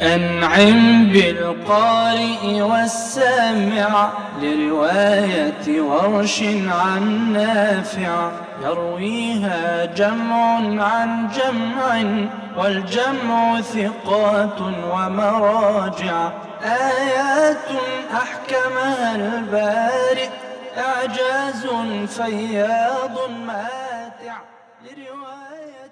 أنعم بالقارئ والسامع لرواية ورش عن نافع يرويها جمع عن جمع والجمع ثقات ومراجع آيات أحكمها البارئ إعجاز فياض ماتع لرواية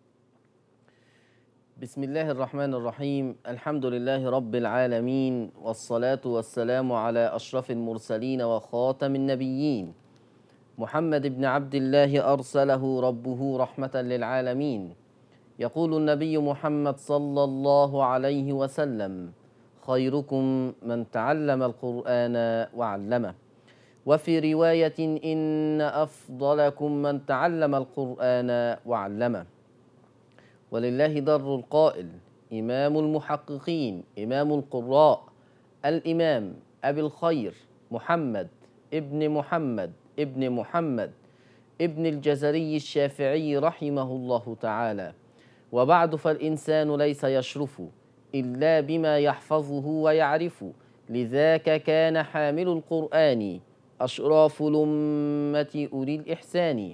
بسم الله الرحمن الرحيم الحمد لله رب العالمين والصلاة والسلام على أشرف المرسلين وخاتم النبيين محمد بن عبد الله أرسله ربه رحمة للعالمين يقول النبي محمد صلى الله عليه وسلم خيركم من تعلم القرآن وعلمه وفي رواية إن أفضلكم من تعلم القرآن وعلمه ولله در القائل إمام المحققين إمام القراء الإمام أبي الخير محمد ابن محمد ابن محمد ابن الجزري الشافعي رحمه الله تعالى وبعد فالإنسان ليس يشرف إلا بما يحفظه ويعرف لذاك كان حامل القرآن أشراف الأمة أولي الإحسان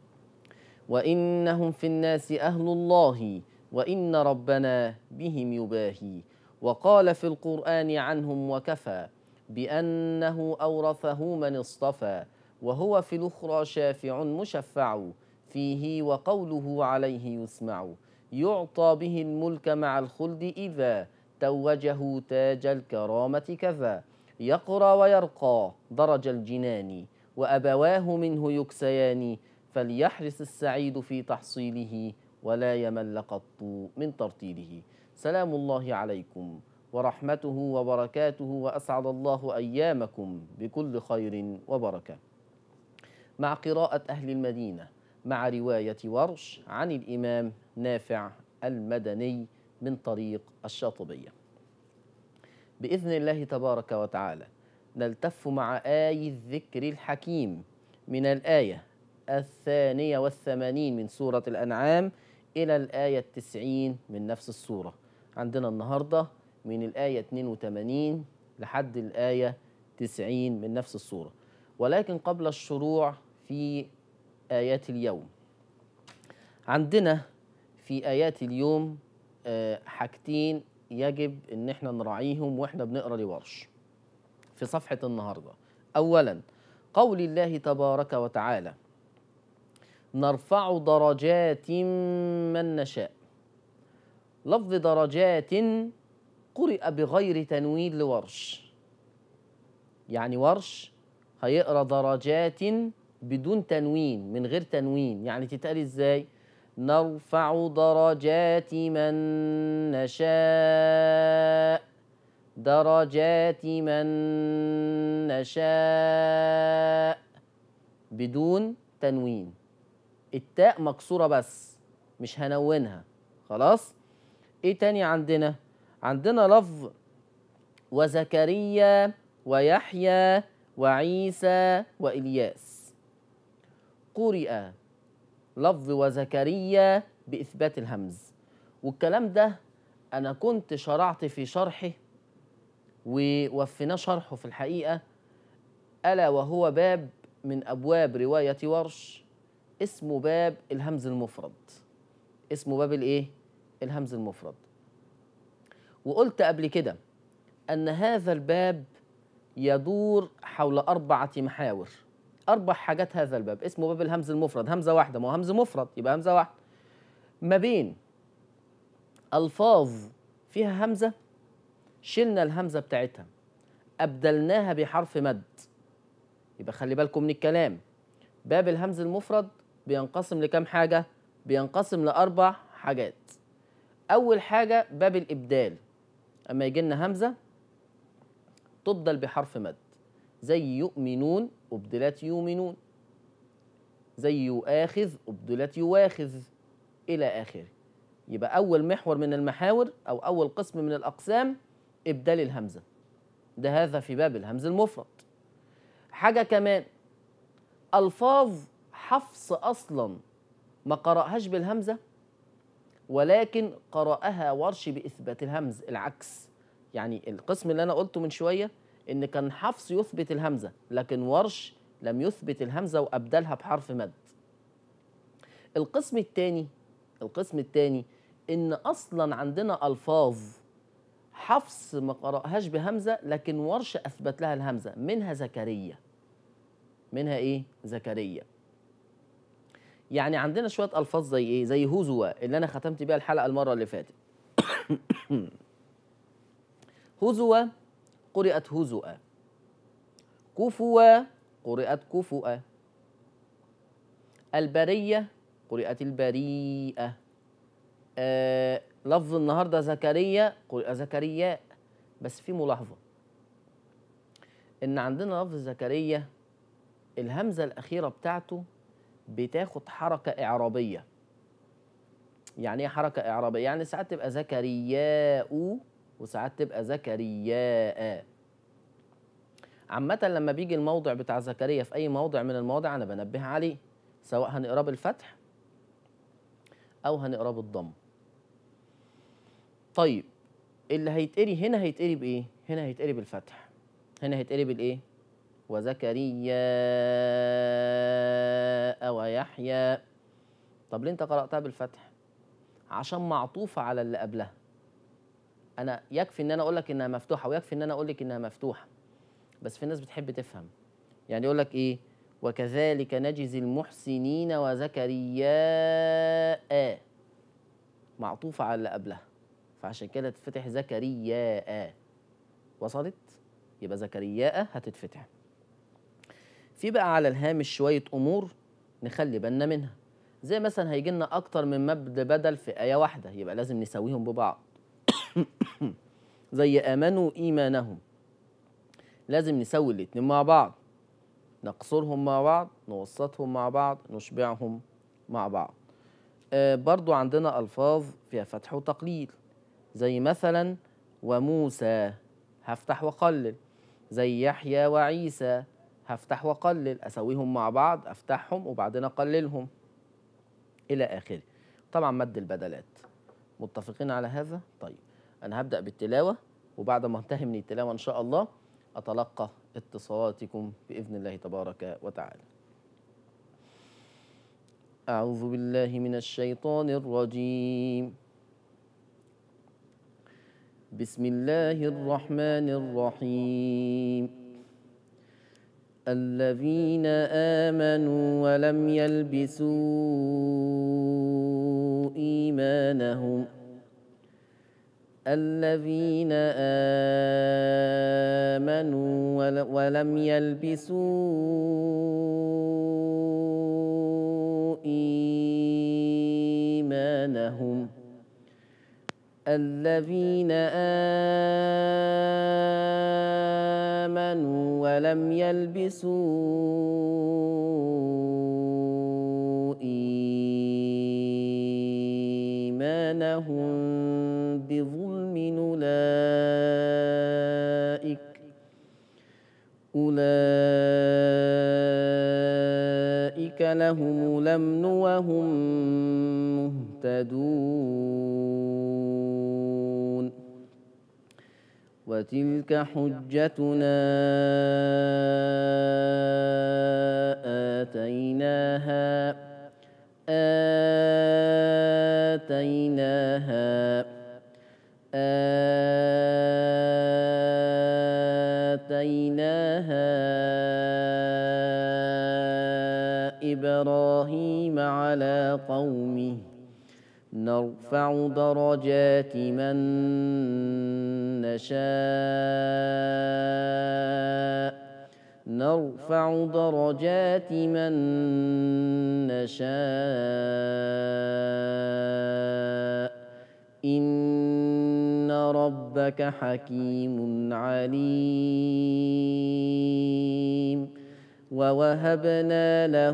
وإنهم في الناس أهل الله وإن ربنا بهم يباهي وقال في القرآن عنهم وكفى بأنه أورثه من اصطفى وهو في الأخرى شافع مشفع فيه وقوله عليه يسمع يعطى به الملك مع الخلد إذا توجه تاج الكرامة كذا يقرى ويرقى درج الجنان وأبواه منه يكسيان فليحرص السعيد في تحصيله ولا يمل قط من ترتيله سلام الله عليكم ورحمته وبركاته وأسعد الله أيامكم بكل خير وبركة مع قراءة أهل المدينة مع رواية ورش عن الإمام نافع المدني من طريق الشاطبية بإذن الله تبارك وتعالى نلتف مع آي الذكر الحكيم من الآية الثانية والثمانين من سورة الأنعام إلى الآية التسعين من نفس السورة عندنا النهاردة من الآية 82 لحد الآية 90 من نفس السورة ولكن قبل الشروع في آيات اليوم عندنا في آيات اليوم آه، حاجتين يجب إن احنا نراعيهم واحنا بنقرأ لورش في صفحة النهاردة أولا قول الله تبارك وتعالى نرفع درجات من نشاء لفظ درجات قرئ بغير تنوين لورش يعني ورش هيقرا درجات بدون تنوين من غير تنوين يعني تتقال ازاي نرفع درجات من نشاء درجات من نشاء بدون تنوين التاء مكسورة بس مش هنونها خلاص ايه تاني عندنا عندنا لفظ وزكريا ويحيى وعيسى وإلياس قرئ لفظ وزكريا بإثبات الهمز والكلام ده أنا كنت شرعت في شرحه ووفيناه شرحه في الحقيقة ألا وهو باب من أبواب رواية ورش اسمه باب الهمز المفرد اسمه باب الايه الهمز المفرد وقلت قبل كده ان هذا الباب يدور حول اربعه محاور اربع حاجات هذا الباب اسمه باب الهمز المفرد همزه واحده ما هو همز مفرد يبقى همزه واحده ما بين الفاظ فيها همزه شلنا الهمزه بتاعتها ابدلناها بحرف مد يبقى خلي بالكم من الكلام باب الهمز المفرد بينقسم لكام حاجة؟ بينقسم لأربع حاجات. أول حاجة باب الإبدال. أما يجي لنا همزة تبدل بحرف مد. زي يؤمنون أبدلت يؤمنون. زي يؤاخذ أبدلت يواخذ إلى آخره. يبقى أول محور من المحاور أو أول قسم من الأقسام إبدال الهمزة. ده هذا في باب الهمز المفرد. حاجة كمان ألفاظ حفص اصلا ما قرأهاش بالهمزه ولكن قرأها ورش بإثبات الهمز العكس يعني القسم اللي أنا قلته من شوية إن كان حفص يثبت الهمزة لكن ورش لم يثبت الهمزة وأبدلها بحرف مد القسم الثاني القسم الثاني إن أصلا عندنا ألفاظ حفص ما قرأهاش بهمزة لكن ورش أثبت لها الهمزة منها زكريا منها إيه؟ زكريا يعني عندنا شوية ألفاظ زي إيه؟ زي هزوة اللي أنا ختمت بيها الحلقة المرة اللي فاتت هزوة قرئت هزؤة كفوة قرئت كفؤة البرية قرئت البريئة آه لفظ النهارده زكريا قرئ زكرياء بس في ملاحظة إن عندنا لفظ زكريا الهمزة الأخيرة بتاعته بتاخد حركة إعرابية يعني إيه حركة إعرابية؟ يعني ساعات تبقى زكرياء وساعات تبقى زكرياء عامة لما بيجي الموضع بتاع زكريا في أي موضع من المواضع أنا بنبه عليه سواء هنقراه بالفتح أو هنقراه بالضم طيب اللي هيتقري هنا هيتقري بإيه؟ هنا هيتقري بالفتح هنا هيتقري بالإيه؟ وزكريا ويحيى طب ليه انت قرأتها بالفتح؟ عشان معطوفة على اللي قبلها انا يكفي ان انا اقول لك انها مفتوحه ويكفي ان انا اقول لك انها مفتوحه بس في ناس بتحب تفهم يعني يقول لك ايه وكذلك نجزي المحسنين وزكرياء معطوفه على اللي قبلها فعشان كده تتفتح زكرياء وصلت يبقى زكرياء هتتفتح في بقى على الهامش شويه امور نخلي بالنا منها زي مثلا هيجي لنا اكتر من مبدا بدل في ايه واحده يبقى لازم نسويهم ببعض زي امنوا ايمانهم لازم نسوي الاتنين مع بعض نقصرهم مع بعض نوسطهم مع بعض نشبعهم مع بعض آه برضو عندنا الفاظ فيها فتح وتقليل زي مثلا وموسى هفتح وقلل زي يحيى وعيسى هفتح وقلل اسويهم مع بعض افتحهم وبعدين اقللهم الى اخره طبعا مد البدلات متفقين على هذا طيب انا هبدا بالتلاوه وبعد ما انتهي من التلاوه ان شاء الله اتلقى اتصالاتكم باذن الله تبارك وتعالى اعوذ بالله من الشيطان الرجيم بسم الله الرحمن الرحيم الذين آمنوا ولم يلبسوا إيمانهم الذين آمنوا ول- ولم يلبسوا إيمانهم الذين آمنوا ولم يلبسوا إيمانهم بظلم أولئك أولئك لهم الأمن وهم مهتدون وتلك حجتنا آتيناها آتيناها آتيناها إبراهيم على قومه نرفع درجات من نشاء نرفع درجات من نشاء إن ربك حكيم عليم ووهبنا له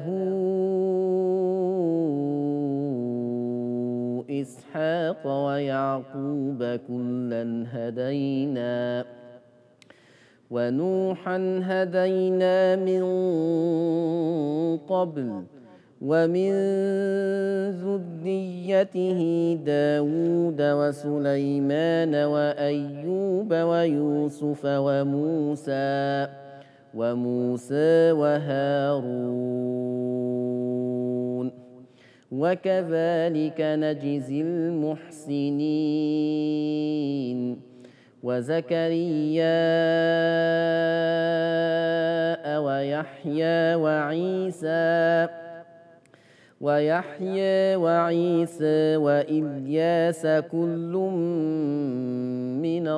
إسحاق ويعقوب كلا هدينا ونوحا هدينا من قبل ومن ذريته داود وسليمان وأيوب ويوسف وموسى وموسى وهارون وكذلك نجزي المحسنين وزكريا ويحيى وعيسى ويحيى وعيسى وإلياس كل من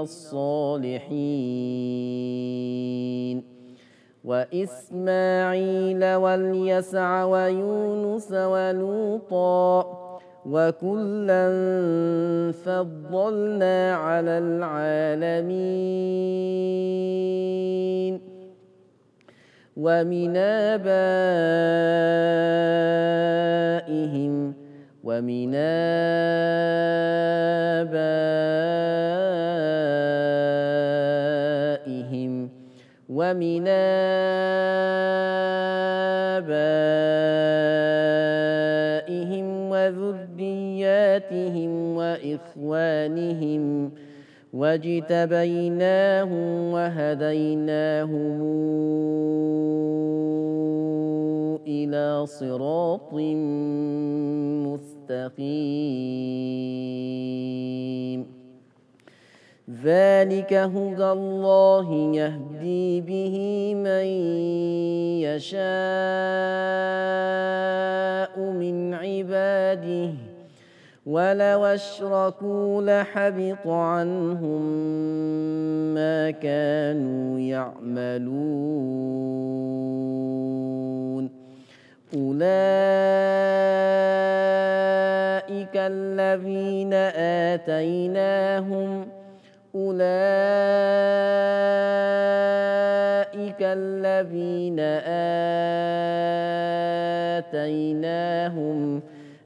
الصالحين وإسماعيل واليسع ويونس ولوطا وكلا فضلنا على العالمين ومن آبائهم ومن آبائهم ومن آبائهم وذرياتهم وإخوانهم واجتبيناهم وهديناهم إلى صراط مستقيم ذلك هدى الله يهدي به من يشاء من عباده ولو اشركوا لحبط عنهم ما كانوا يعملون اولئك الذين اتيناهم أولئك الذين آتيناهم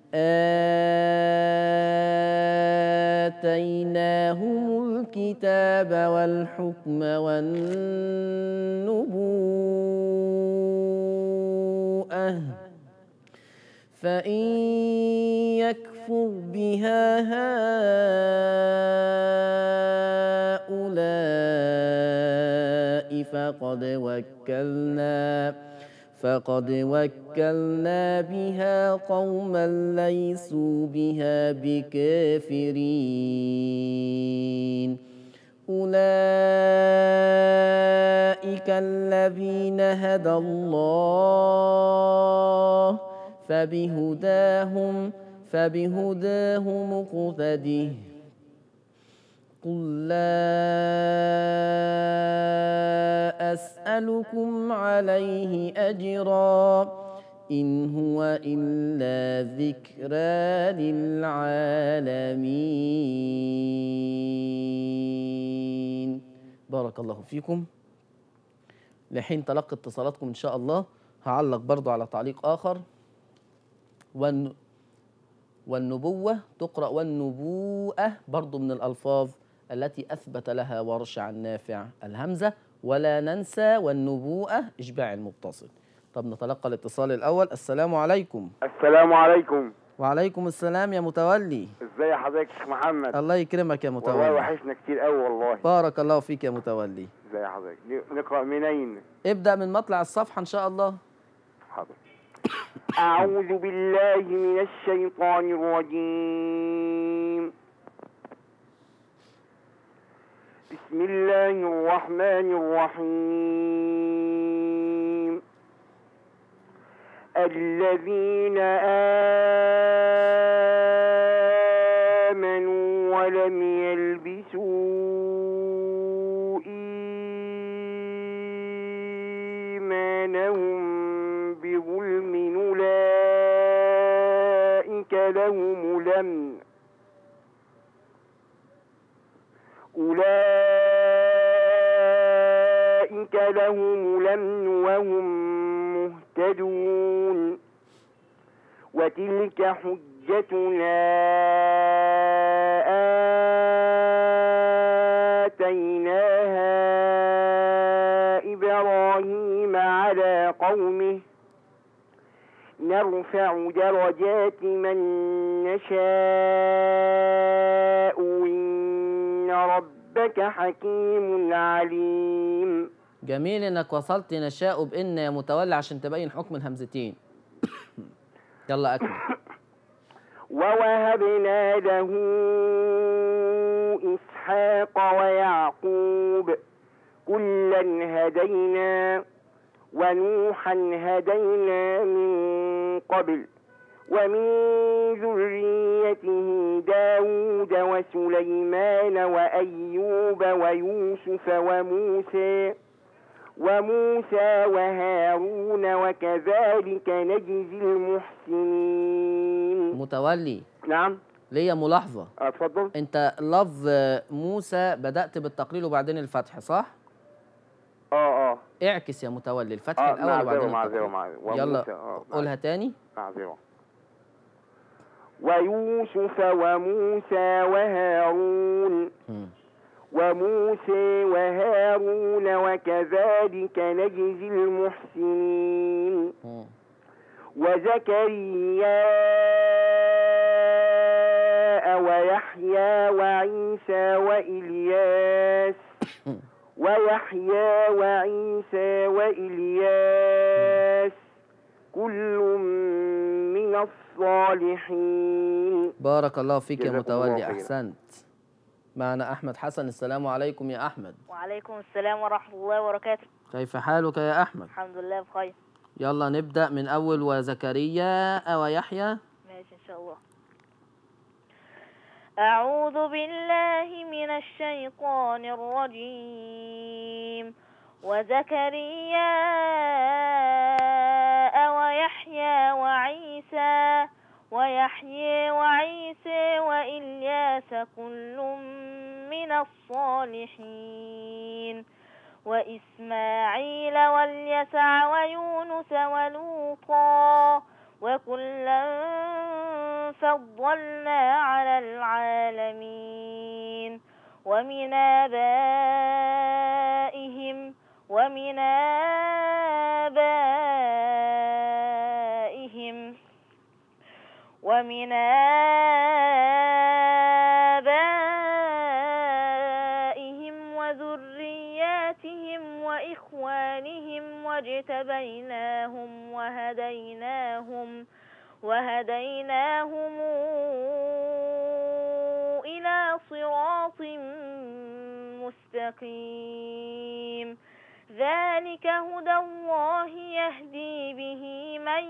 آتيناهم الكتاب والحكم والنبوءة فإن يكفر بها هؤلاء فقد وكلنا فقد وكلنا بها قوما ليسوا بها بكافرين أولئك الذين هدى الله فبهداهم فبهداه مقتده قل لا أسألكم عليه أجرا إن هو إلا ذكرى للعالمين بارك الله فيكم لحين تلقي اتصالاتكم إن شاء الله هعلق برضو على تعليق آخر والن... والنبوة تقرأ والنبوءة برضو من الألفاظ التي أثبت لها ورش عن نافع الهمزة ولا ننسى والنبوءة إشباع المتصل طب نتلقى الاتصال الأول السلام عليكم السلام عليكم وعليكم السلام يا متولي ازي حضرتك يا شيخ محمد الله يكرمك يا والله متولي وحشنا كتير قوي والله بارك الله فيك يا متولي ازي حضرتك نقرا منين ابدأ من مطلع الصفحة إن شاء الله حاضر أعوذ بالله من الشيطان الرجيم بسم الله الرحمن الرحيم الذين آمنوا ولم يلبسوا إيمانهم بظلم أولئك لهم الأمن أولئك لهم الأمن وهم مهتدون وتلك حجتنا آتيناها إبراهيم على قومه نرفع درجات من نشاء إن ربك حكيم عليم جميل انك وصلت نشاء بان يا متولي عشان تبين حكم الهمزتين يلا اكمل ووهبنا له إسحاق ويعقوب كلا هدينا ونوحا هدينا من قبل ومن ذريته داود وسليمان وأيوب ويوسف وموسى وموسى وهارون وكذلك نجزي المحسنين متولي نعم ليا ملاحظه اتفضل انت لفظ موسى بدات بالتقليل وبعدين الفتح صح اه اه اعكس يا متولي الفتح اه الاول معذرة وبعدين معذرة التقليل معذرة يلا وموسى، آه، قولها تاني معذرة ويوسف وموسى وهارون مم. وموسى وهارون وكذلك نجزي المحسنين مم. وزكريا ويحيى وعيسى وإلياس ويحيى وعيسى وإلياس كل من الصالحين بارك الله فيك يا جزاكم الله متولي خيرا. احسنت معنا احمد حسن السلام عليكم يا احمد وعليكم السلام ورحمة الله وبركاته كيف حالك يا احمد الحمد لله بخير يلا نبدا من اول وزكريا ويحيى ماشي إن شاء الله أعوذ بالله من الشيطان الرجيم وزكريا ويحيى وعيسى ويحيى وعيسى وإلياس كل من الصالحين وإسماعيل واليسع ويونس ولوطا وكلا فضلنا على العالمين ومن آبائهم ومن آبائهم ومن آبائهم وذرياتهم وإخوانهم واجتبيناهم وهديناهم وهديناهم إلى صراط مستقيم ذلك هدى الله يهدي به من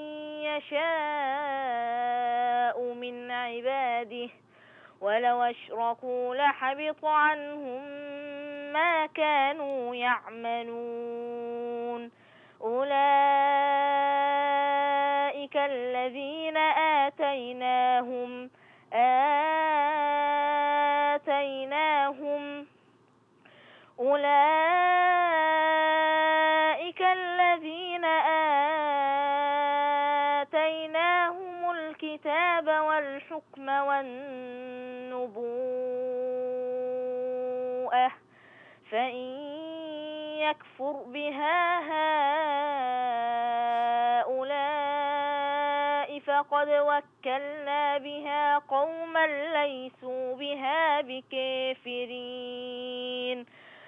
يشاء من عباده ولو أشركوا لحبط عنهم ما كانوا يعملون أولئك الذين آتيناهم آتيناهم أولئك الذين آتيناهم الكتاب والحكم والنبوءة فإن يكفر بها هؤلاء فقد وكلنا بها قوما ليسوا بها بكافرين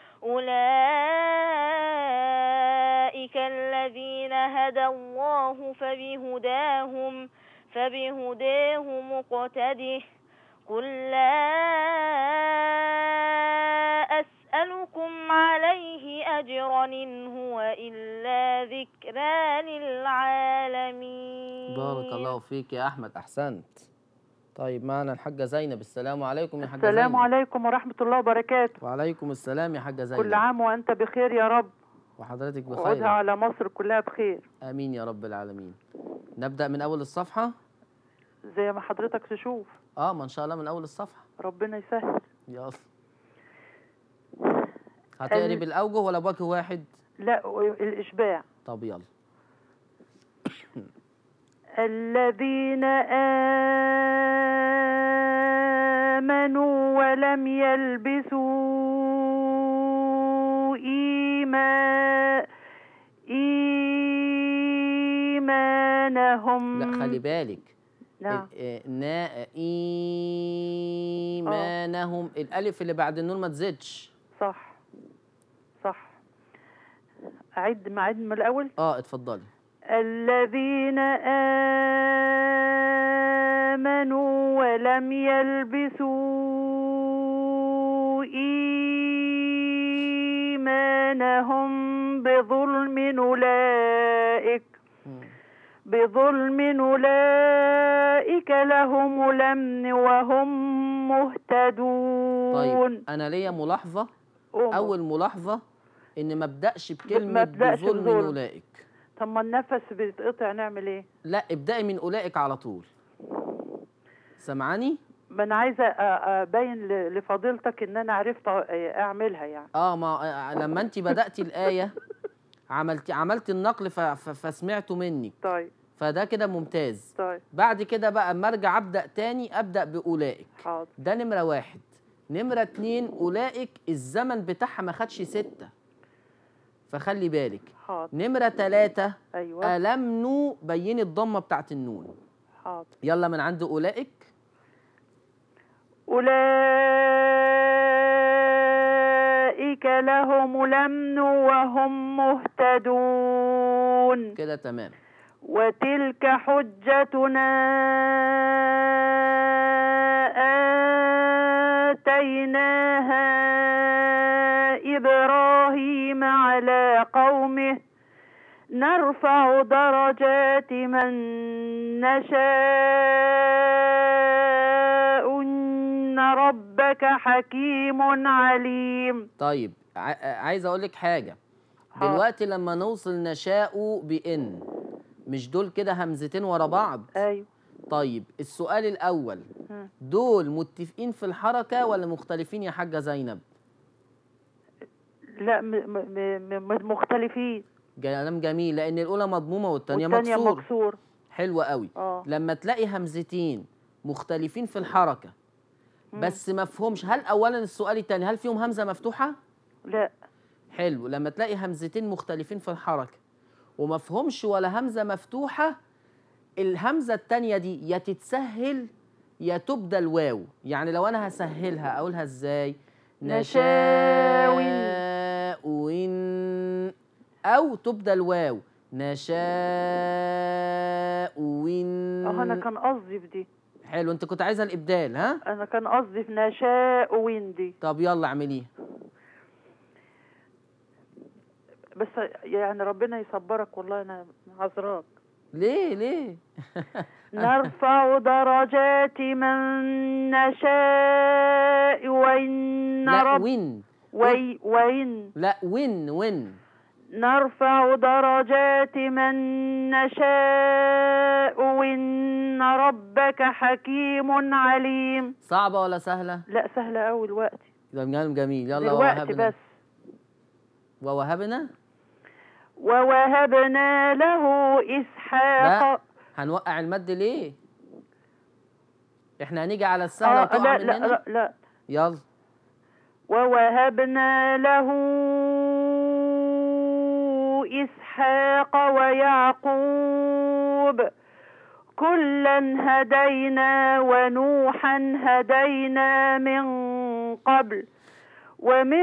أولئك الذين هدى الله فبهداهم فبهداه مقتده قل لا أسألكم عليه أجرا إن هو إلا ذكرى للعالمين بارك الله فيك يا احمد احسنت طيب معنا الحاجه زينب السلام عليكم يا حاجه السلام زينب عليكم ورحمة الله وبركاته وعليكم السلام يا حاجه زينب كل عام وأنت بخير يا رب وحضرتك وعودها بخير على مصر كلها بخير امين يا رب العالمين نبدا من اول الصفحه زي ما حضرتك تشوف اه ما ان شاء الله من اول الصفحه ربنا يسهل يلا هتقري ال- بالاوجه ولا بوجه واحد لا الإشباع طب يلا الذين آمنوا ولم يلبسوا إيمان إيمانهم لا خلي بالك نعم ال- آه، نا إيمانهم الألف اللي بعد النون ما تزيدش صح صح أعد معد من الأول اه اتفضلي الذين آمنوا ولم يلبسوا إيمانهم بظلم أولئك مم. بظلم أولئك لهم الأمن وهم مهتدون طيب أنا ليا ملاحظة أوه. أول ملاحظة إن ما ابدأش بكلمة ما أبدأش بظلم بظلم. أولئك طب ما النفس بيتقطع نعمل ايه؟ لا ابدأي من أولئك على طول سامعاني؟ ما انا عايزه أ- ابين ل- لفضيلتك ان انا عرفت أ- اعملها يعني اه ما آه، لما انت بدأتي الآية عملتي عملت النقل ف- ف- فسمعته منك طيب فده كده ممتاز طيب بعد كده بقى اما ارجع ابدا تاني ابدا باولئك حاضر ده نمره واحد نمره اتنين اولئك الزمن بتاعها ما خدش سته فخلي بالك حاضر نمره تلاته ايوه الم نو بين الضمه بتاعت النون حاضر يلا من عند اولئك اولئك لهم الامن وهم مهتدون كده تمام وتلك حجتنا آتيناها إبراهيم على قومه نرفع درجات من نشاء إن ربك حكيم عليم طيب ع- عايز اقول لك حاجه حاضر. دلوقتي لما نوصل نشاء بان مش دول كده همزتين ورا بعض أيوه طيب السؤال الاول مم. دول متفقين في الحركه ولا مختلفين يا حاجه زينب لا م م م م مختلفين كلام جميل لان الاولى مضمومه والثانيه والتانية مكسور مكسور حلو قوي اه لما تلاقي همزتين مختلفين في الحركه بس مفهومش هل اولا السؤال الثاني هل فيهم همزه مفتوحه لا حلو لما تلاقي همزتين مختلفين في الحركه ومفهومش ولا همزه مفتوحه الهمزه الثانيه دي يا تتسهل يا تبدل واو يعني لو انا هسهلها اقولها ازاي نشاوٍ. نشاء او تبدل واو نشاء اه انا كان قصدي في دي حلو انت كنت عايزه الابدال ها انا كان قصدي في نشاء ويندي طب يلا اعمليها بس يعني ربنا يصبرك والله انا عذراك ليه ليه نرفع درجات من نشاء وإن لا رب وين وي وإن لا وين وين نرفع درجات من نشاء وإن ربك حكيم عليم صعبه ولا سهله لا سهلة أوي الوقت ده كلام جميل يلا دلوقتي ووهبنا بس ووهبنا ووهبنا له إسحاق لا هنوقع المد ليه احنا هنيجي على السهله آه وتقع لا لا مننا لا, لا يلا ووهبنا له إسحاق ويعقوب كلا هدينا ونوحا هدينا من قبل ومن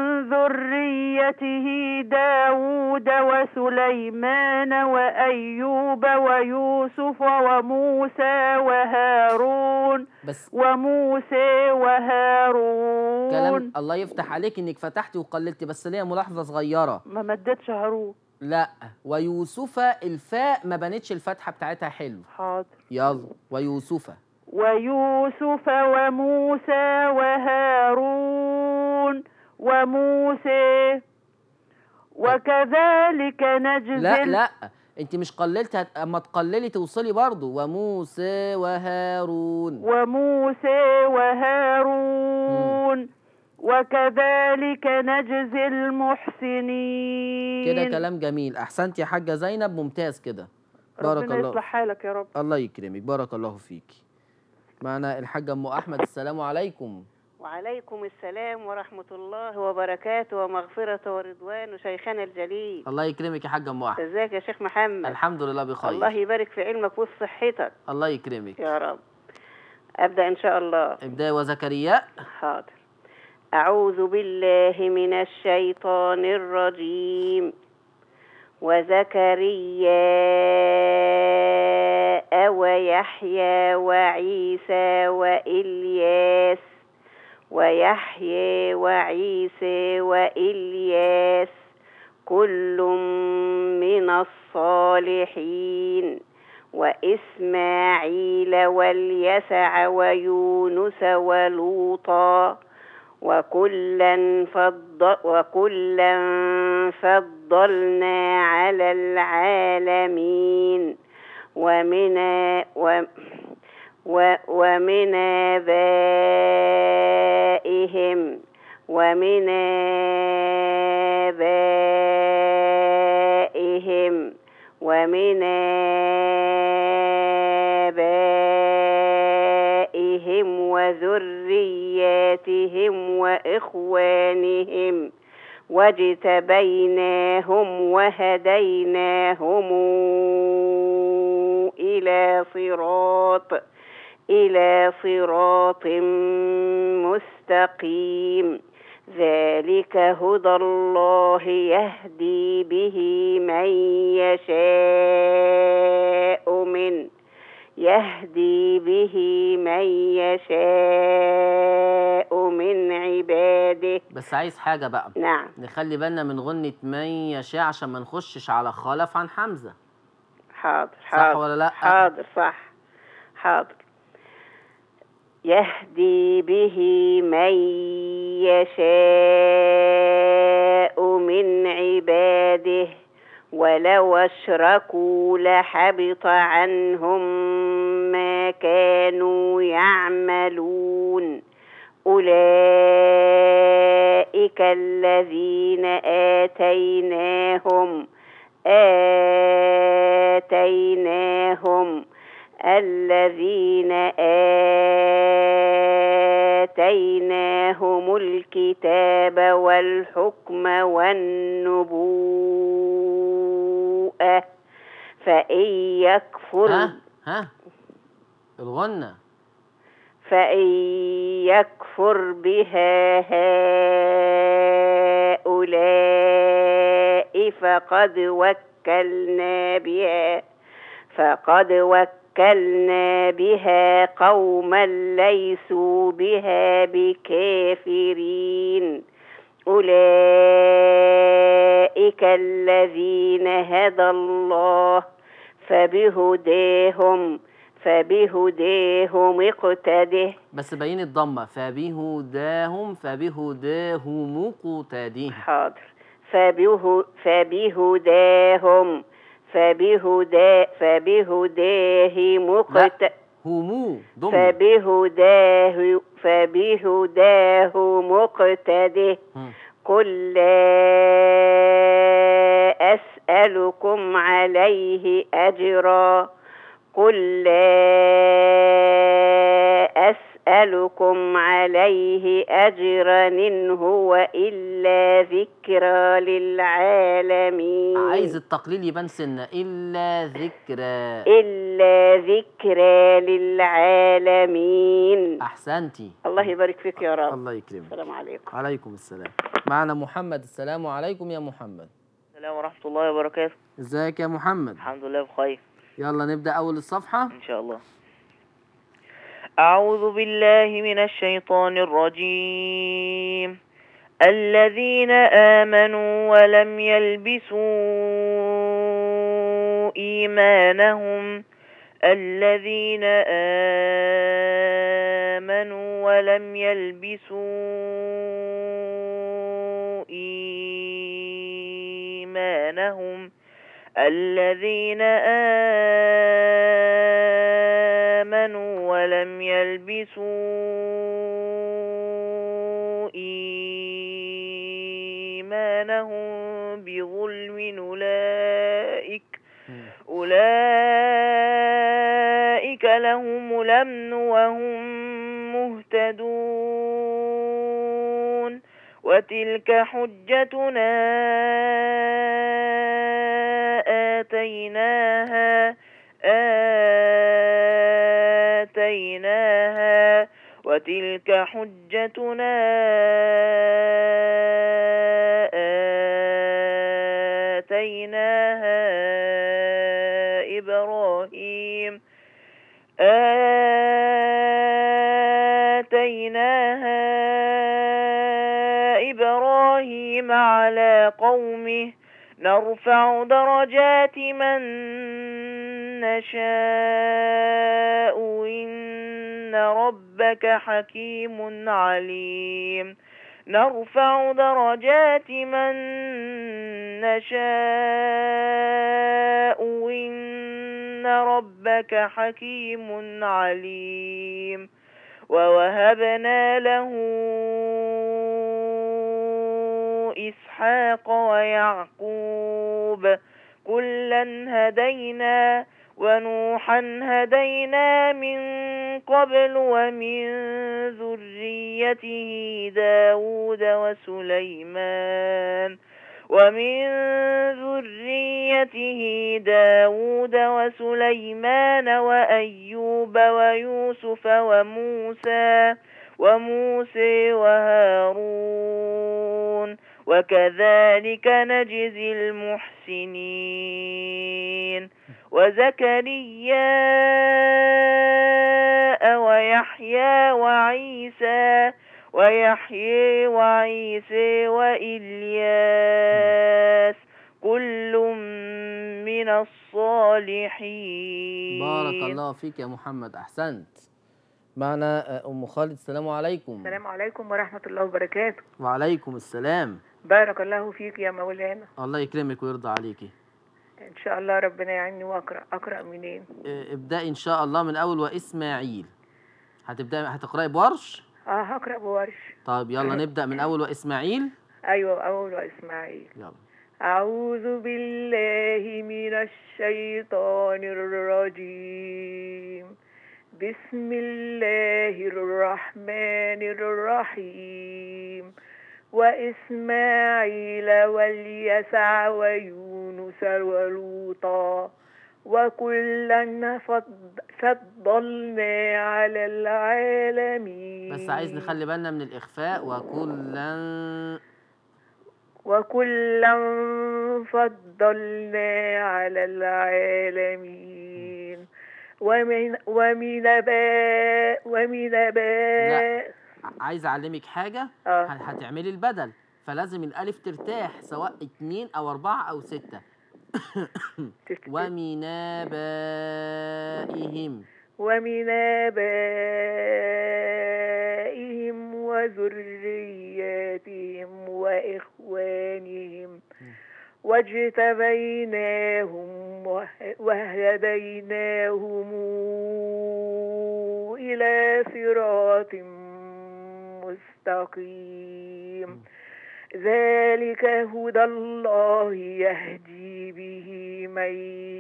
ذريته داود وسليمان وأيوب ويوسف وموسى وهارون بس وموسى وهارون كلام الله يفتح عليك انك فتحتي وقللتي بس ليا ملاحظه صغيره ما مدتش هارون لا ويوسف الفاء ما بنتش الفتحه بتاعتها حلو حاضر يلا ويوسف ويوسف وموسى وهارون وموسى وكذلك نجزي لا ال- لا انت مش قللتي هت... اما تقللي توصلي برضو وموسى وهارون وموسى وهارون وكذلك نجزي المحسنين كده كلام جميل احسنت يا حاجه زينب ممتاز كده بارك ربنا الله يصلح حالك يا رب الله يكرمك بارك الله فيك معنا الحاجة أم أحمد السلام عليكم وعليكم السلام ورحمة الله وبركاته ومغفرة ورضوان شيخنا الجليل الله يكرمك يا حاج ام احمد ازيك يا شيخ محمد الحمد لله بخير الله يبارك في علمك وفي صحتك الله يكرمك يا رب أبدأ إن شاء الله ابداي وزكريا حاضر أعوذ بالله من الشيطان الرجيم وزكريا ويحيى وعيسى وإلياس ويحيى وعيسى وإلياس كل من الصالحين وإسماعيل واليسع ويونس ولوطا وكلا فضل وكلا فضلنا على العالمين ومن و و ومن آبائهم ومن آبائهم ومن آبائهم وذرياتهم وإخوانهم واجتبيناهم وهديناهم إلى صراط إلى صراط مستقيم ذلك هدى الله يهدي به من يشاء من يهدي به من يشاء من عباده بس عايز حاجه بقى نعم نخلي بالنا من غنة من يشاء عشان ما نخشش على خلف عن حمزة حاضر صح حاضر ولا لأ؟ حاضر صح حاضر يهدي به من يشاء من عباده ولو أشركوا لحبط عنهم ما كانوا يعملون أولئك الذين آتيناهم آتيناهم الذين آتيناهم الكتاب والحكم والنبوءة فإن يكفر ها ها الغنة فإن يكفر بها هؤلاء فقد وكلنا بها فقد وكلنا بها قوما ليسوا بها بكافرين أولئك الذين هدى الله فبهداهم فبهداهم اقتده بس بين الضمة فبهداهم فبهداهم مقتديه حاضر فبه فبهداهم فبهدا فبهداه مقت همو ضم فبهداه فبهداه مقتده مم. قل لا أسألكم عليه أجرا قل لا أسألكم عليه أجرا إن هو إلا ذكرى للعالمين عايز التقليل يبان سنة إلا ذكرى إلا ذكرى للعالمين أحسنتي الله يبارك فيك يا رب الله يكرمك السلام عليكم عليكم السلام معنا محمد السلام عليكم يا محمد السلام ورحمة الله وبركاته ازيك يا محمد الحمد لله بخير يلا نبدأ أول الصفحة إن شاء الله أعوذ بالله من الشيطان الرجيم الذين آمنوا ولم يلبسوا إيمانهم الذين آمنوا ولم يلبسوا إيمانهم الذين آمنوا ولم يلبسوا إيمانهم بظلم أولئك أولئك لهم الأمن وهم مهتدون وتلك حجتنا آتيناها آتيناها وتلك حجتنا آتيناها إبراهيم آتيناها إبراهيم على قومه نرفع درجات من نشاء إن ربك حكيم عليم نرفع درجات من نشاء إن ربك حكيم عليم ووهبنا له إسحاق ويعقوب كلا هدينا ونوحا هدينا من قبل ومن ذريته داود وسليمان ومن ذريته داود وسليمان وأيوب ويوسف وموسى وموسى وهارون وكذلك نجزي المحسنين وزكريا ويحيى وعيسى ويحيى وعيسى وإلياس كل من الصالحين بارك الله فيك يا محمد احسنت معنا آه، ام خالد السلام عليكم السلام عليكم ورحمة الله وبركاته وعليكم السلام بارك الله فيك يا مولانا الله يكرمك ويرضى عليكي إن شاء الله ربنا يعيني وأقرأ أقرأ منين آه، ابدأي ان شاء الله من اول واسماعيل هتبدأي هتقرأي بورش آه هقرأ بورش طيب يلا نبدأ من اول واسماعيل أيوة أول وإسماعيل يلا أعوذ بالله من الشيطان الرجيم بسم الله الرحمن الرحيم وإسماعيل واليسع ويونس ولوطا وكلا فض- فضلنا على العالمين بس عايز نخلي بالنا من الاخفاء وكلا وكلا فضلنا على العالمين ومن ومن باء ومن باء عايز اعلمك حاجة اه هت- هتعملي البدل فلازم الالف ترتاح سواء اتنين او اربعة او ستة تكتب. ومن آبائهم ومن آبائهم وذرياتهم وإخوانهم واجتبيناهم وه- وهديناهم إلى صراط مستقيم ذلك هدى الله يهدي به من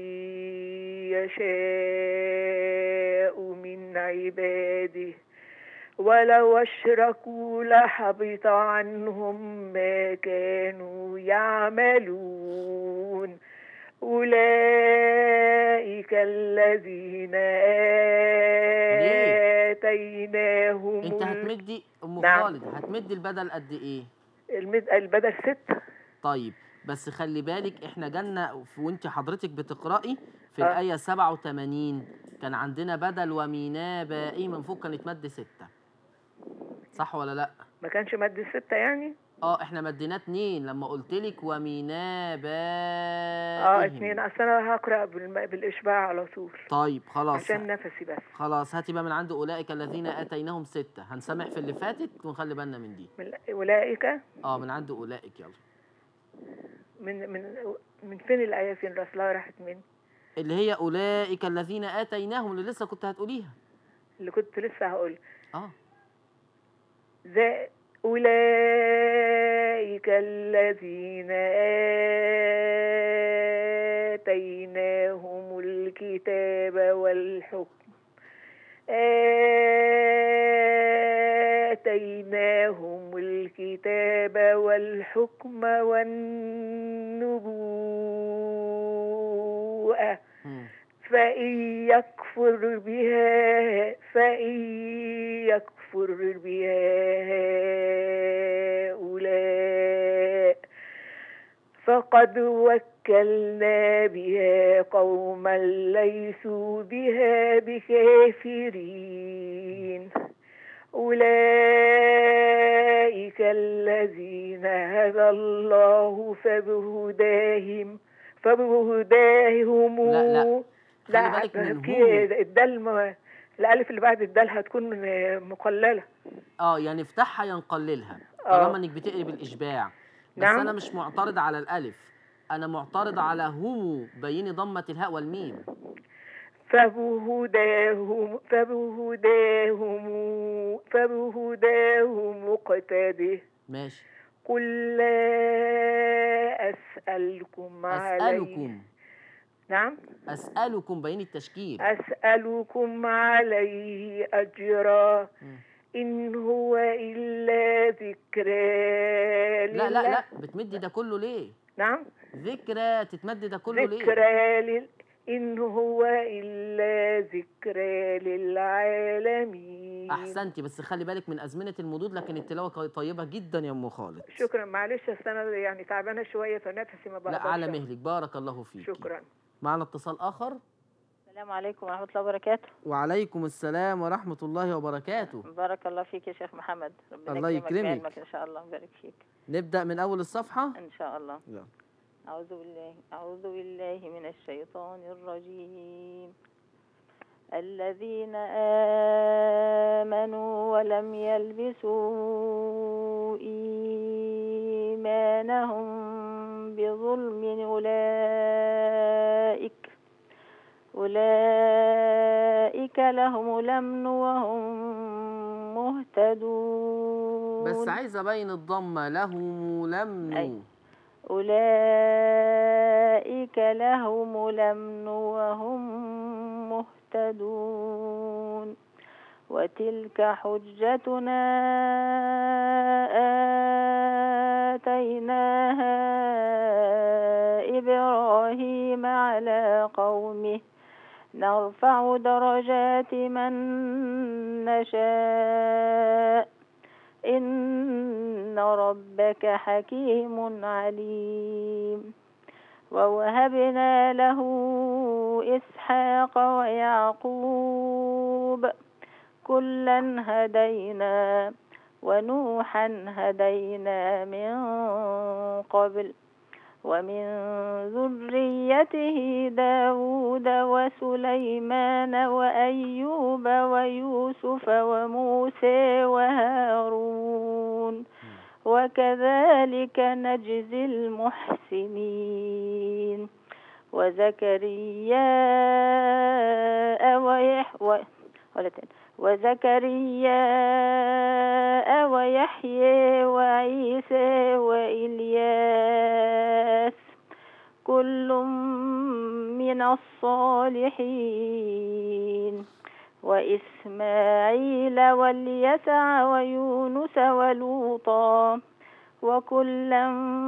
يشاء من عباده ولو أشركوا لحبط عنهم ما كانوا يعملون أولئك الذين آتيناهم انت ال- هتمدي ام نعم. خالد هتمدي البدل قد ايه المد... البدل ست طيب بس خلي بالك احنا جالنا ف- وانت حضرتك بتقرأي في آه. الآية 87 كان عندنا بدل ومينا باقي من فوق كانت مد ستة صح ولا لا؟ ما كانش مد ستة يعني اه احنا مديناه اتنين لما قلت لك ومينا باقي اه اتنين اصل انا هقرا بالم... بالاشباع على طول طيب خلاص عشان نفسي بس خلاص هاتي بقى من عند اولئك الذين اتيناهم ستة هنسامح في اللي فاتت ونخلي بالنا من دي من اولئك اه من عند اولئك يلا من من من فين الايه فين راسلها راحت من اللي هي اولئك الذين اتيناهم اللي لسه كنت هتقوليها اللي كنت لسه هقول اه ذا أولئك الذين آتيناهم الكتاب والحكم آتيناهم الكتاب الكتاب والحكم والنبوءة مم. فإن يكفر بها فإن يكفر بها هؤلاء فقد وكلنا بها قوما ليسوا بها بكافرين أولئك الذين هدى الله فبهداهم فبهداهم لا، لا. خلي لا بالك من في هم. الدال م- الألف اللي بعد الدال هتكون مقللة اه يعني افتحها ينقللها آه. طالما انك بتقري بالاشباع بس نعم. انا مش معترض على الالف انا معترض على هو بيني ضمه الهاء والميم فبهداهم فبهداهم فبهداهم مقتده ماشي قل لا أسألكم عليه اسالكم نعم اسالكم بيني التشكيل أسألكم عليه أجرا مم. إن هو إلا ذكرى لا لا لله- لا بتمدي ده كله ليه نعم ذكرى تتمد ده كله ليه ذكرى لل... إن هو إلا ذكرى للعالمين احسنتي بس خلي بالك من ازمنه المدود لكن التلاوه طيبه جدا يا ام خالد شكرا معلش أصل أنا يعني تعبانة شوية فنفسي ما بقدرش لا على مهلك بارك الله فيك شكرا معنا اتصال اخر السلام عليكم ورحمة الله وبركاته وعليكم السلام ورحمه الله وبركاته بارك الله فيك يا شيخ محمد ربنا الله يكرمك يكرمك. بعلمك إن شاء الله ويبارك فيك نبدا من اول الصفحه إن شاء الله يلا. أعوذ بالله أعوذ بالله من الشيطان الرجيم الذين آمنوا ولم يلبسوا إيمانهم بظلم أولئك أولئك لهم الأمن وهم مهتدون بس عايز ابين الضمه له لم أي. أولئك لهم الأمن وهم مهتدون وتلك حجتنا آتيناها إبراهيم على قومه نرفع درجات من نشاء إن ربك حكيم عليم ووهبنا له إسحاق ويعقوب كلا هدينا ونوحا هدينا من قبل ومن ذريته داود وسليمان وأيوب ويوسف وموسى وهارون وكذلك نجزي المحسنين وزكريا ويح و... ولا تاني وزكريا ويحيى وعيسى وإلياس كل من الصالحين وإسماعيل واليسع ويونس ولوطا وكلا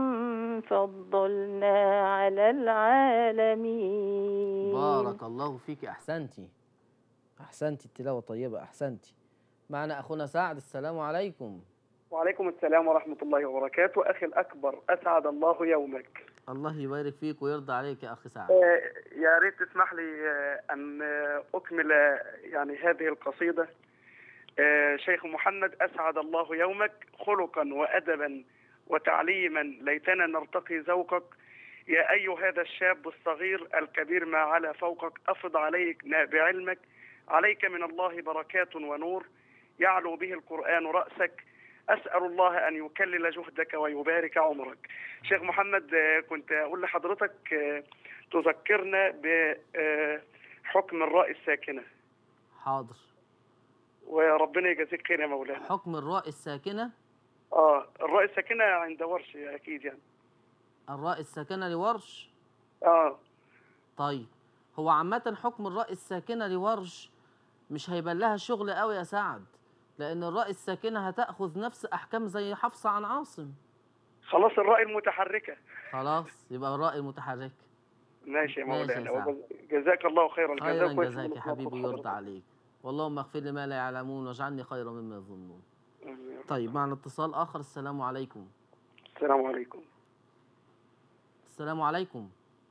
فضلنا على العالمين بارك الله فيك احسنتي احسنتي التلاوه طيبه احسنتي معنا اخونا سعد السلام عليكم وعليكم السلام ورحمة الله وبركاته أخي الأكبر أسعد الله يومك الله يبارك فيك ويرضى عليك يا اخي سعد آه، يا ريت تسمح لي آه، أن آه، أكمل آه، يعني هذه القصيدة آه، شيخ محمد أسعد الله يومك خلقا وأدبا وتعليما ليتنا نرتقي ذوقك يا أي هذا الشاب الصغير الكبير ما على فوقك أفض عليك بعلمك عليك من الله بركات ونور يعلو به القرآن رأسك أسأل الله أن يكلل جهدك ويبارك عمرك شيخ محمد آه، كنت أقول لحضرتك آه، تذكرنا بحكم الراء الساكنة حاضر وربنا يجازيك خير يا مولانا حكم الراء الساكنه اه الراء الساكنة عند ورش أكيد يعني الراء الساكنه لورش اه طيب هو عامة حكم الراء الساكنة لورش مش هيبان لها شغل قوي يا سعد لان الراء الساكنه هتاخذ نفس احكام زي حفصه عن عاصم خلاص الراء المتحركة خلاص يبقى الراء المتحركه ماشي يا ماشي يا مولانا سعد. وجز- جزاك الله خير الجزاء خيرا كويس جزاك إنك يا حبيبي موفق يرضى عليك واللهم اغفر لي ما لا يعلمون واجعلني خيرا مما يظنون حضرتك. طيب معنا اتصال اخر السلام عليكم السلام عليكم السلام عليكم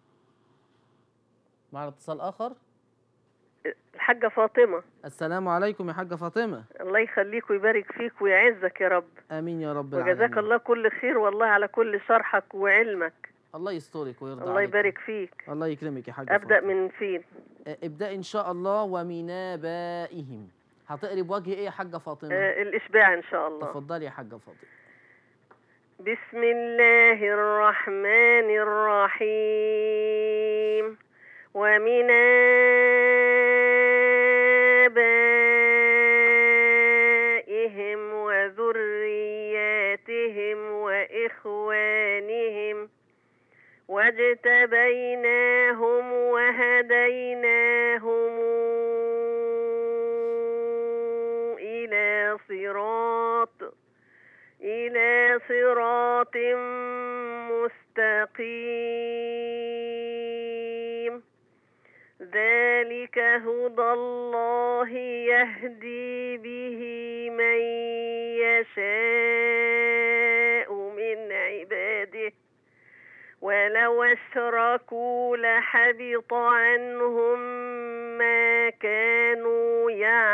معنا اتصال اخر الحاجة فاطمة السلام عليكم يا حاجه فاطمه الله يخليك ويبارك فيك ويعزك يا رب امين يا رب وجزاك العالمين الله كل خير والله على كل شرحك وعلمك الله يسترك ويرضى الله عليك يبارك فيك الله يكرمك يا حاجه أبدأ فاطمة. من فين آه، ابدأ إن شاء الله ومن آبائهم هتقري بوجه إيه يا حاجة فاطمة؟ آه الإشباع إن شاء الله تفضلي يا حاجة فاطمة بسم الله الرحمن الرحيم ومن آبائهم وذرياتهم وإخوانهم واجتبيناهم وهديناهم إلى صراط إلى صراط مستقيم ذلك هدى الله يهدي به من يشاء من عباده ولو أشركوا لحبط عنهم ما كانوا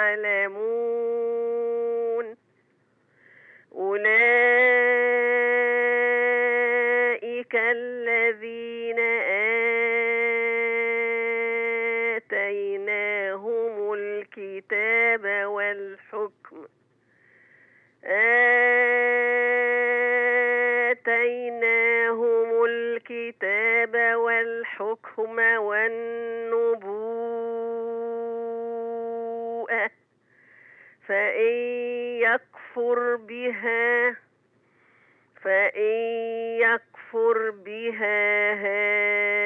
يعلمون أولئك الذين آتيناهم الكتاب والحكم آتيناهم الكتاب والحكم والنبوءة فإن يكفر بها فإن يكفر بها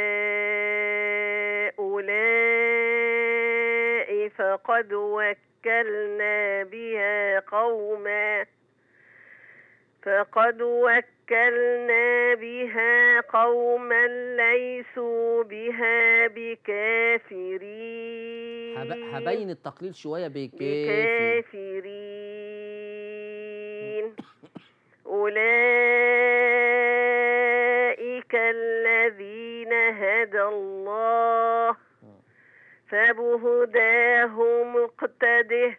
هؤلاء فقد وكلنا بها قوما فقد وكلنا بها قوما ليسوا بها بكافرين هب- هبين التقليل شوية بكيف بكافرين أولئك الذين هدى الله فبهداه مقتده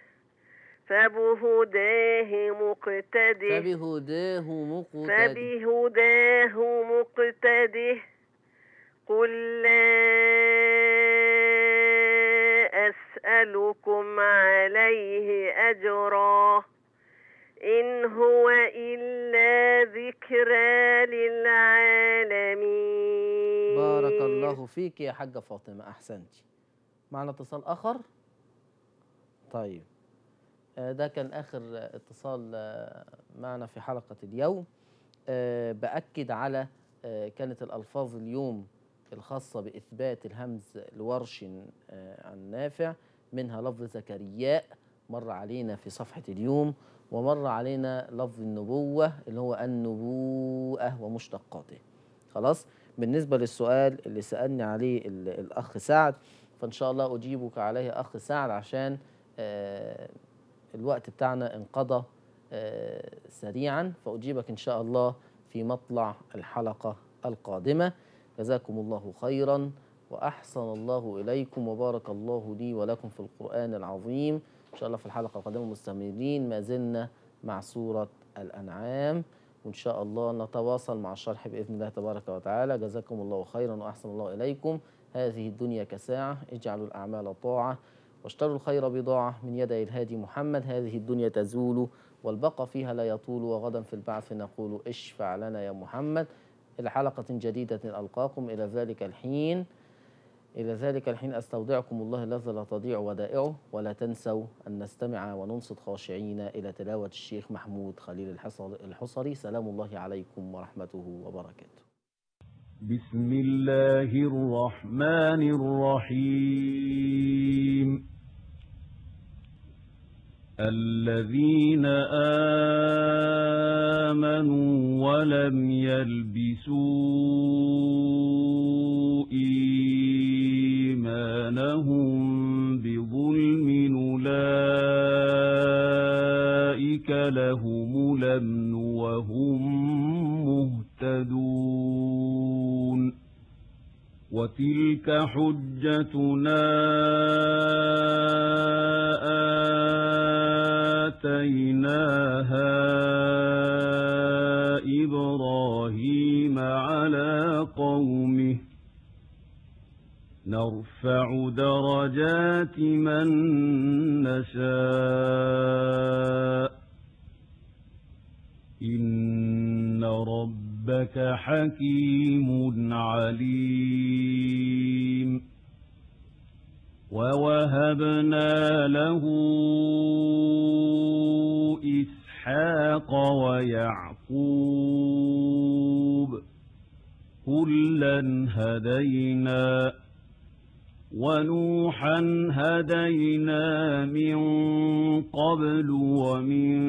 فبهداه مقتده فبهداه مقتدي فبهداه مقتده قل لا أسألكم عليه أجرا إن هو إلا ذكرى للعالمين بارك الله فيك يا حاجة فاطمة أحسنتي معنا اتصال آخر طيب آه، ده كان آخر آه، اتصال آه، معنا في حلقة اليوم آه، بأكد على آه، كانت الألفاظ اليوم الخاصة بإثبات الهمز لورش آه، عن نافع منها لفظ زكرياء مر علينا في صفحة اليوم ومر علينا لفظ النبوة اللي هو النبوءة ومشتقاته خلاص بالنسبة للسؤال اللي سألني عليه ال- الأخ سعد فإن شاء الله أجيبك عليه أخ سعد عشان آه، الوقت بتاعنا انقضى آه، سريعا فأجيبك إن شاء الله في مطلع الحلقة القادمة جزاكم الله خيرا وأحسن الله إليكم وبارك الله لي ولكم في القرآن العظيم إن شاء الله في الحلقة القادمة مستمرين ما زلنا مع سورة الأنعام وإن شاء الله نتواصل مع الشرح بإذن الله تبارك وتعالى جزاكم الله خيرا وأحسن الله إليكم هذه الدنيا كساعة اجعلوا الأعمال طاعة واشتروا الخير بضاعة من يدي الهادي محمد هذه الدنيا تزول والبقى فيها لا يطول وغدا في البعث نقول اشفع لنا يا محمد إلى حلقة جديدة ألقاكم إلى ذلك الحين إلى ذلك الحين أستودعكم الله الذي لا تضيع ودائعه ولا تنسوا أن نستمع وننصت خاشعين إلى تلاوة الشيخ محمود خليل الحصر- الحصري سلام الله عليكم ورحمته وبركاته بسم الله الرحمن الرحيم الذين آمنوا ولم يلبسوا إيمانهم بظلم أولئك لهم الأمن وهم مهتدون وتلك حجتنا آتيناها إبراهيم على قومه نرفع درجات من نشاء إن ربك حكيم عليم ووهبنا له إسحاق ويعقوب كلا هدينا ونوحا هدينا من قبل ومن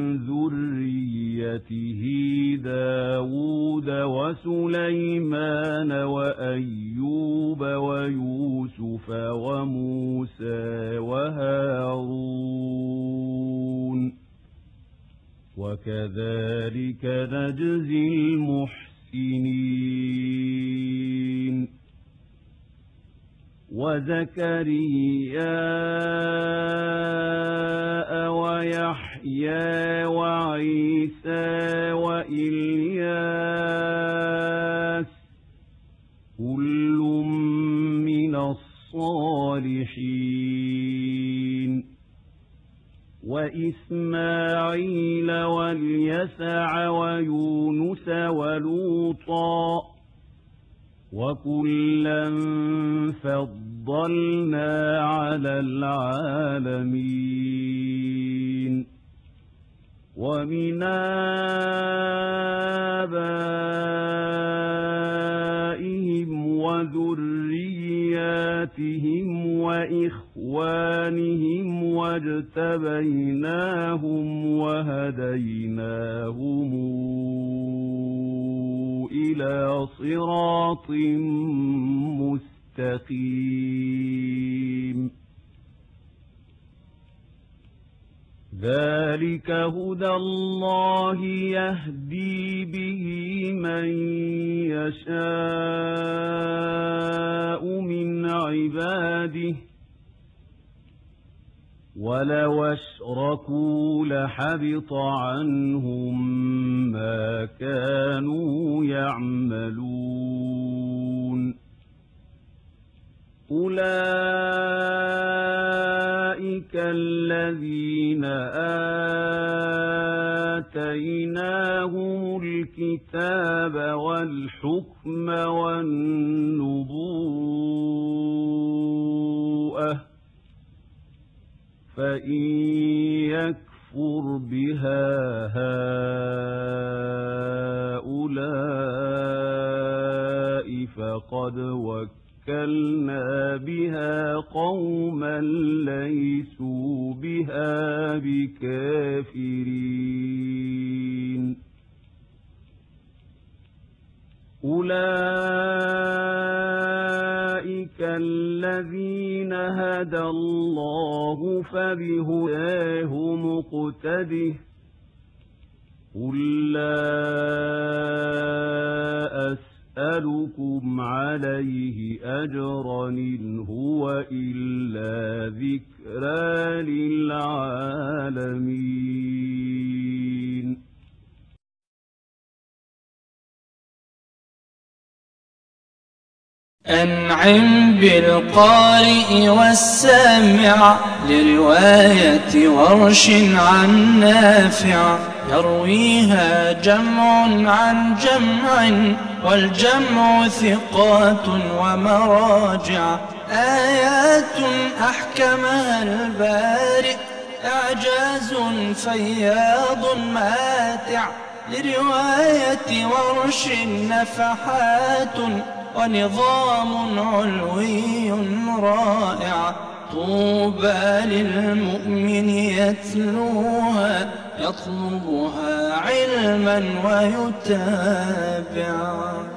ذريته داود وسليمان وأيوب ويوسف وموسى وهارون وكذلك نجزي المحسنين وزكريا ويحيى وعيسى وإلياس كل من الصالحين وإسماعيل واليسع ويونس ولوطا وكلا فضلنا على العالمين ومن آبائهم وذرياتهم وإخوانهم واجتبيناهم وهديناهم إلى صراط مستقيم ذلك هدى الله يهدي به من يشاء من عباده ولو أشركوا لحبط عنهم ما كانوا يعملون أولئك الذين آتيناهم الكتاب والحكم والنبوءة فإن يكفر بها هؤلاء فقد وكلنا بها قوما ليسوا بها بكافرين أولئك الذين هدى الله فبهداه مقتده قل لا أسألكم عليه أجرا إن هو إلا ذكرى للعالمين أنعم بالقارئ والسامع لرواية ورش عن نافع يرويها جمع عن جمع والجمع ثقات ومراجع آيات أحكمها البارئ إعجاز فياض ماتع لرواية ورش نفحات ونظام علوي رائع طوبى للمؤمن يتلوها يطلبها علما ويتابع